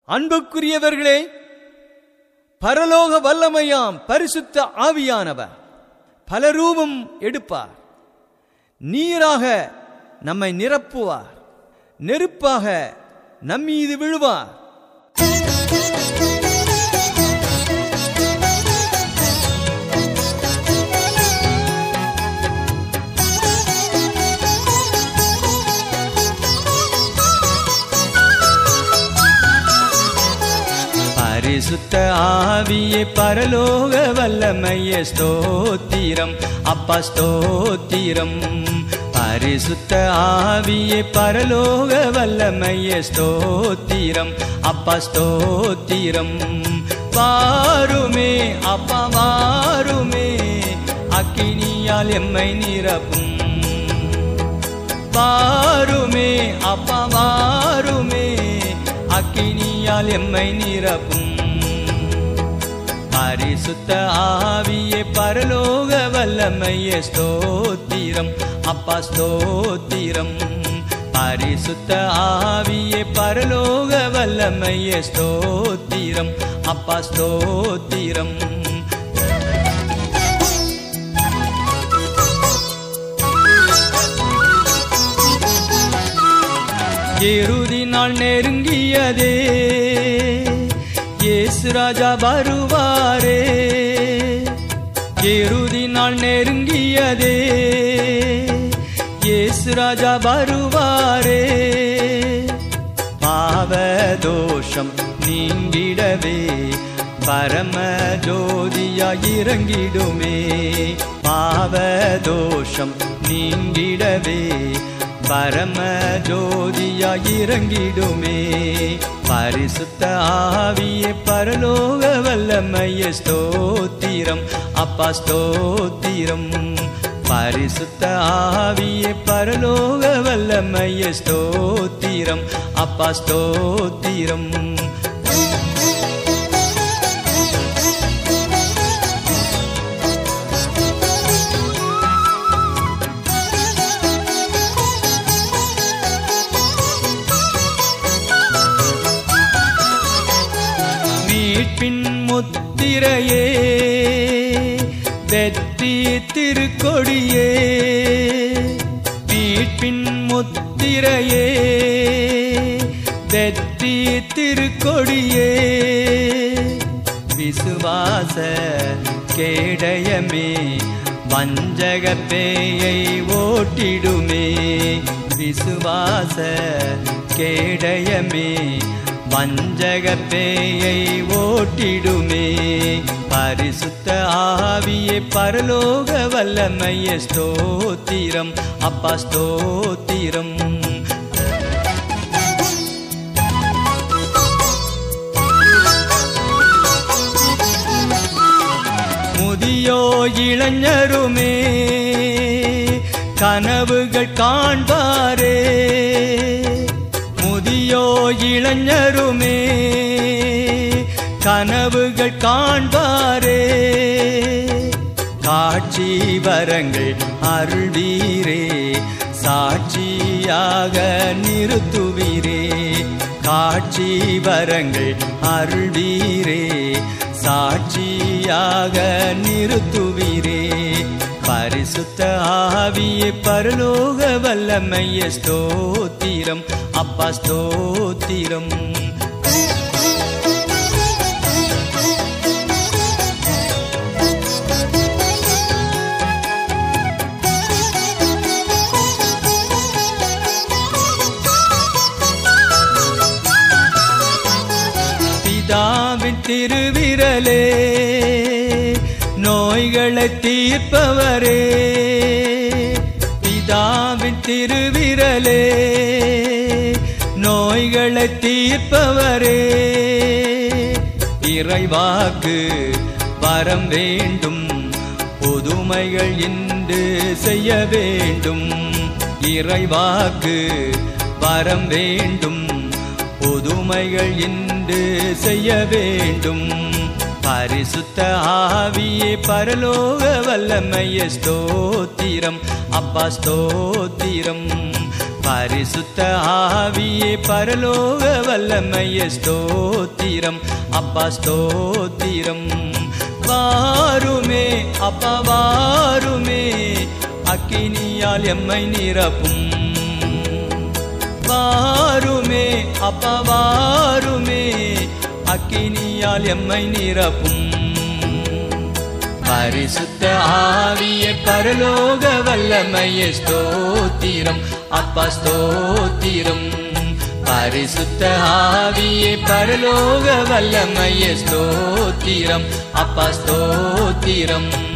அன்புக்குரியவர்களே பரலோக வல்லமையாம் பரிசுத்த ஆவியானவர் பல ரூபம் எடுப்பார் நீராக நம்மை நிரப்புவார் நெருப்பாக நம்மீது விழுவார் பரிசுத்த ஆவியே பரலோக வல்லமைய ஸ்தோத்திரம் அப்பா ஸ்தோத்திரம் பரிசுத்த ஆவியே பரலோக வல்லமைய ஸ்தோத்திரம் அப்பா ஸ்தோத்திரம் வாருமே அப்பா வாருமே அக்கினியால் எம்மை நிரப்பும் வாருமே அப்பா வாருமே அக்கினியால் எம்மை நிரப்பும் பரிசுத்த ஆவியே பரலோக வல்லமைய ஸ்தோத்திரம் அப்பா ஸ்தோத்திரம் பரிசுத்த ஆவியே பரலோக வல்லமைய ஸ்தோத்திரம் அப்பா ஸ்தோத்திரம் இறுதி நாள் நெருங்கியதே இயேசு ராஜா வருவாரே இறுதி நாள் நெருங்கியதே இயேசு ராஜா வருவாரே பாவதோஷம் நீங்கிடவே பரம ஜோதியாய் இறங்கிடுமே பாவதோஷம் நீங்கிடவே பரம ஜோதியாய் இறங்கிடுமே பரிசுத்த ஆவியே பரலோக வல்லமைய ஸ்தோத்திரம் அப்பா ஸ்தோத்திரம் பரிசுத்த ஆவியே பரலோக வல்லமைய ஸ்தோத்திரம் அப்பா ஸ்தோத்திரம் மீட்பின் முத்திரையே வெற்றி திருக்கொடியே மீட்பின் முத்திரையே வெற்றி திருக்கொடியே விசுவாச கேடயமே வஞ்சக பேயை ஓட்டிடுமே விசுவாச கேடயமே வஞ்சக பேயை ஓட்டிடுமே பரிசுத்த ஆவியே பரலோக வல்லமைய ஸ்தோத்திரம் அப்பா ஸ்தோத்திரம் முதியோ இளைஞருமே கனவுகள் காண்பாரே முதியோ இளைஞருமே கனவுகள் காண்பாரே காட்சி வரங்கள் அருள்வீரே சாட்சியாக நிறுத்துவீரே காட்சி வரங்கள் அருள்வீரே சாட்சியாக நிறுத்துவீரே பரிசுத்த ஆவியே பரலோக வல்லமைய ஸ்தோத்திரம் அப்பா ஸ்தோத்திரம் பிதாவின் திருவிரலே நோய்களை தீர்ப்பவரே பிதாவின் திருவிரலே நோய்களை தீர்ப்பவரே இறைவாக்கு வரம் வேண்டும் புதுமைகள் இன்று செய்ய வேண்டும் இறைவாக்கு வரம் வேண்டும் புதுமைகள் இன்று செய்ய வேண்டும் பரிசுத்த ஆவியே பரலோக வல்லமைய ஸ்தோத்திரம் அப்பா ஸ்தோத்திரம் பரிசுத்த ஆவியே பரலோக வல்லமைய ஸ்தோத்திரம் அப்பா ஸ்தோத்திரம் வாருமே அப்பா வாருமே அக்கினியால் எம்மை நிரப்பும் வாருமே அப்பா வாருமே அக்கினியால் எம்மை நிரப்பும் பரிசுத்த ஆவிய பரலோக வல்லமைய ஸ்தோத்திரம் அப்பா ஸ்தோத்திரம் பரிசுத்த ஆவிய பரலோக வல்லமைய ஸ்தோத்திரம் அப்பா ஸ்தோத்திரம்